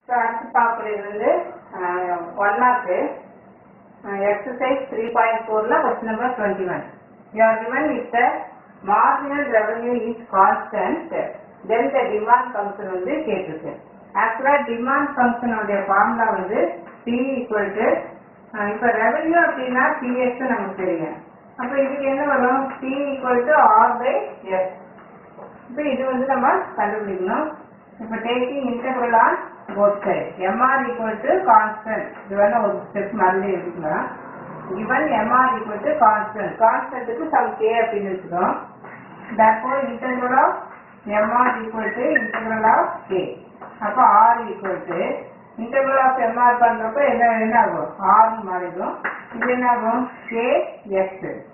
So அடுத்து பார்க்குறது வந்து one mark exercise three point ஃபோரில் question number twenty one you are given if the marginal revenue is constant then the demand function வந்து கேட்டிருக்கு ஆக்சுவலாக demand ஃபங்க்ஷனுடைய ஃபார்முலா வந்து பி ஈக்குவல் டு இப்போ ரெவன்யூ அப்படின்னா பிஎஸ் நமக்கு தெரியும் அப்போ இதுக்கு என்ன வரும் P equal to R by S இப்போ இது வந்து நம்ம கண்டுபிடிக்கணும் இப்போ taking interval on both side MR equal to constant இது வேணா ஒரு ஸ்டெப் மறந்து எடுத்துக்கலாம் given MR equal to constant கான்ஸ்டன்ட்டுக்கு சம் கே அப்படின்னு வச்சுக்கோம் therefore integral of mr equal to integral of k அப்போ r equal to integral of mr பண்றப்ப என்ன என்ன ஆகும் r மாறிடும் இது என்ன ஆகும் k x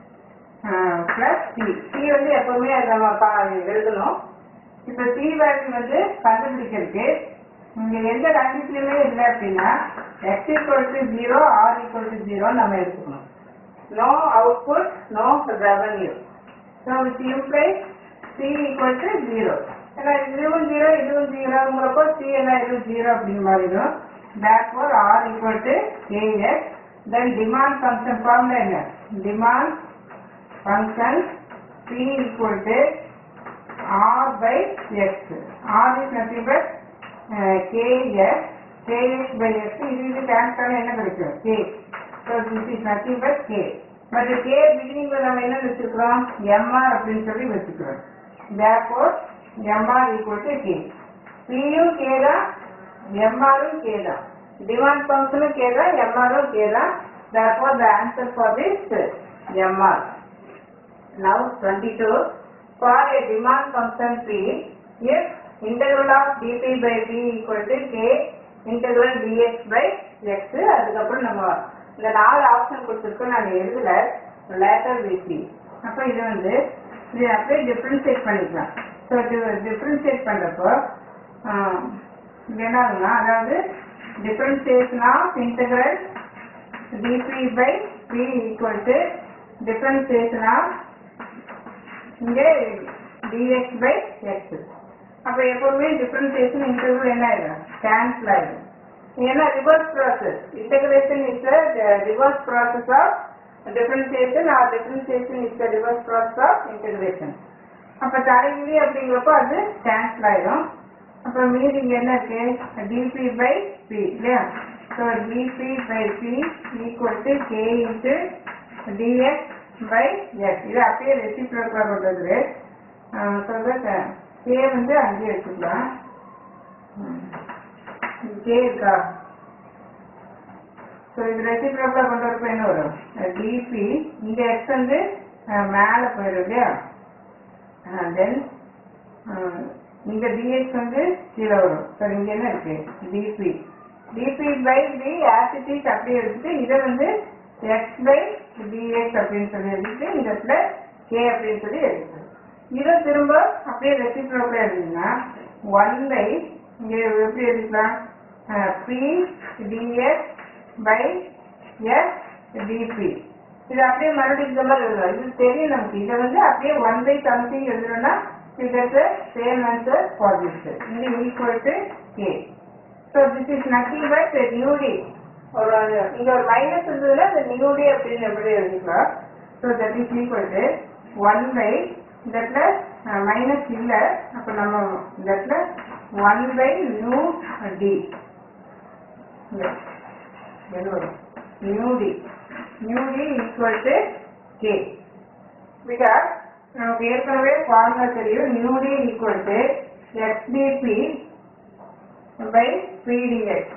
plus C C வந்து எப்பவுமே அது நம்ம பா- எழுதணும் இப்போ சி வேல்யூ வந்து கண்டுபிடிக்கிறதுக்கு இங்க எந்த கண்டிஷனுமே இல்லை அப்படின்னா X equal to zero R equal to zero நம்ம எடுத்துக்கணும் no output no revenue so with imply C equal to zero ஏன்னா இதுவும் ஜீரோ இதுவும் ஜீரோங்கிறப்போ சி எல்லாம் இதுவும் ஜீரோ அப்படின்னு மாறிடும் therefore R equal to K X then demand function ஃபார்ம்ல என்ன demand function p equal to r by x. r is nothing but uh, kx, kx by x. இது இது cancel பண்ணா என்ன கிடைக்கும் k. So this is nothing but k. But k beginning ல நம்ம என்ன வச்சிருக்கிறோம் mr அப்படின்னு சொல்லி வச்சிருக்கிறோம். Therefore mr equal to k. p யும் k தான் mr ம் k தான். Demand function ம் k தான் mr ம் k தான். Therefore the answer for this mr. Now 22 for a demand function P if integral of dp by d equal to k integral dx by x அதுக்கப்புறம் நம்ம இந்த நாலு option கொடுத்துருக்கோம் நான் எழுதல லேட்டர் விசி அப்போ இது வந்து இது அப்படியே டிஃப்ரென்ஷியேட் பண்ணிக்கலாம் ஸோ டிஃப்ரென்ஷியேட் பண்ணுறப்போ இது என்ன ஆகும்னா அதாவது differentiation of integral dp by p equal to differentiation of இங்கே dx by x அப்ப எப்பவுமே டிஃபரன்சியேஷன் இன்டர்வல் என்ன ஆயிடும் கேன்சல் ஆயிடும் ஏன்னா reverse process integration is reverse process of differentiation or differentiation is reverse process of integration அப்ப தலைவிதி அப்படிங்கிறப்போ அது கேன்சல் ஆயிடும் அப்ப மீதி இங்க என்ன இருக்கு டிபி பை பி இல்லையா so DP by P equal to K into DX by X இது அப்படியே ரெசிப்ரோக்கலாக கொண்டு வந்துரு ஸோ கே வந்து அங்கேயே எடுத்துக்கலாம் கே இருக்கா ஸோ இது ரெசிப்ரோக்கலாக கொண்டு வரப்போ என்ன வரும் டிபி இந்த எக்ஸ் வந்து மேலே போயிடும் இல்லையா தென் இங்க dx வந்து கீழே வரும் ஸோ இங்க என்ன இருக்கு dp dp பை d ஆசிட்டிஸ் அப்படியே எடுத்துட்டு இதை வந்து x பை dx அப்படின்னு சொல்லி எழுதிட்டு இந்த இடத்துல k அப்படின்னு சொல்லி எழுதிக்கணும் இதை திரும்ப அப்படியே ரெசிப்ரோக்கில் எழுதினா ஒன் பை இங்க எப்படி எழுதிக்கலாம் p dx by s dp இது அப்படியே மறுபடியும் இந்த மாதிரி எழுதலாம் இது தெரியும் நமக்கு இதை வந்து அப்படியே ஒன் பை சம்திங் எழுதுறோம்னா you get the same answer for this. இது equal to k. So this is nothing but a new d. ஒரு இங்க ஒரு மைனஸ் இருந்ததுன்னா அந்த நியூ டே அப்படின்னு எப்படி எழுதிக்கலாம் so that is equal to one by இந்த இடத்துல மைனஸ் இல்லை அப்போ நம்ம இந்த இடத்துல one by nu D nu D nu D equal to K because நமக்கு ஏற்கனவே ஃபார்முலா தெரியும் nu D equal to X D P by P D X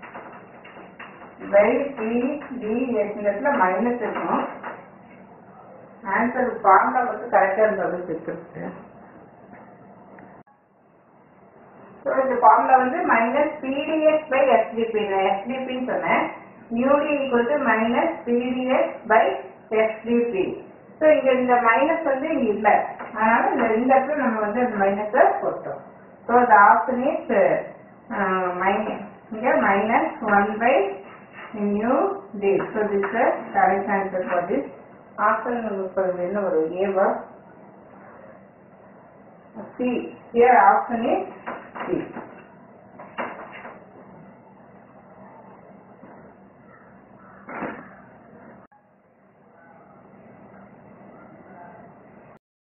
by P D X இந்த இடத்துல மைனஸ் இருக்கணும் ஆன்சர் ஃபார்முலா மட்டும் கரெக்டாக இருந்தாலும் இருக்கு ஸோ இந்த ஃபார்முலா வந்து மைனஸ் பிடிஎக்ஸ் பை எஸ்டிபி நான் எஸ்டிபின்னு சொன்னேன் nu D equal to minus P D X by S D P so இங்க இந்த மைனஸ் வந்து இங்க இல்லை அதனால இந்த இந்த இடத்துல நம்ம வந்து அந்த மைனஸை போட்டோம் so the option is minus இங்க minus one by nu D so this correct answer for this option உங்களுக்கு என்ன வரும் ஏவா C here option is C